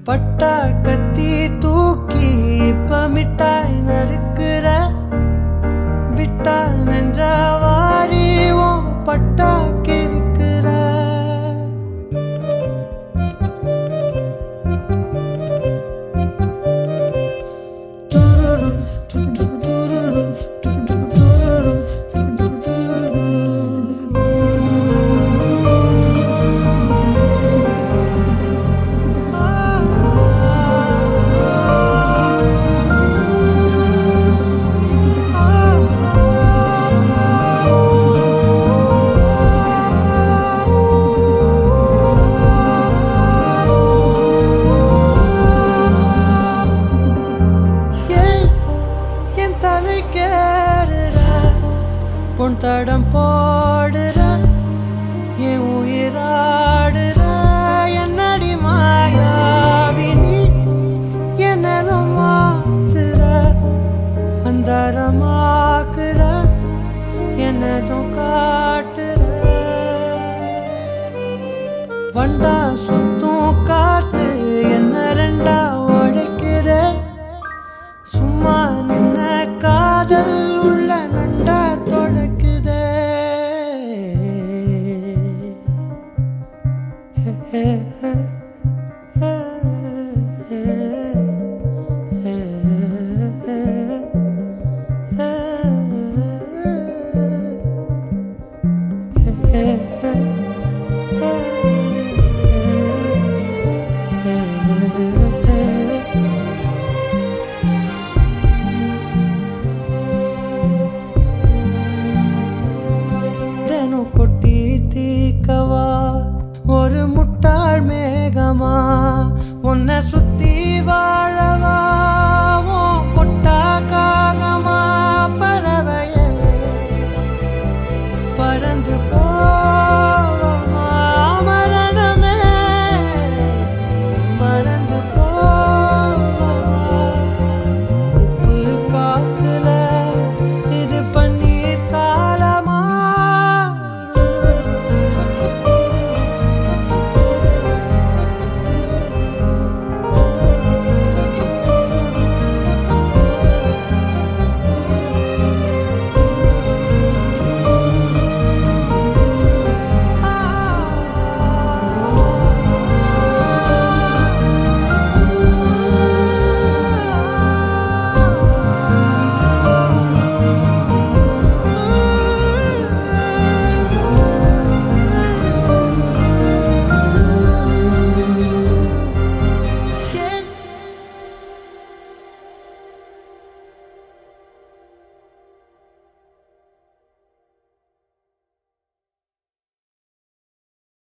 பட்டா கத்தி தூக்கி இப்ப மிட்டாய் நறுக்குற விட்டா நெஞ்ச வாரி உன் பட்டா கிறுக்குற துருரு, து, து, துருரு, து, து, துருரு, து, து, துருரு. ஏன் என் தலை கேடுற பொன் தடம் போடுற என் உயிராடுற என்னடி மாயாவினி என்னலும் மாத்துற அந்தரமாக்குற என்னதும் காட்டுற வண்டா சுத்தும் காத்து என்ன ரெண்டா உடைக்கிற சும்மா நின்ன காதல் உள்ள நண்டா தொடக்குதே தினம் கொட்டி தீக்கவா ஒரு முட்டாள் மேகமா உன்னை சுத்தி வாழவா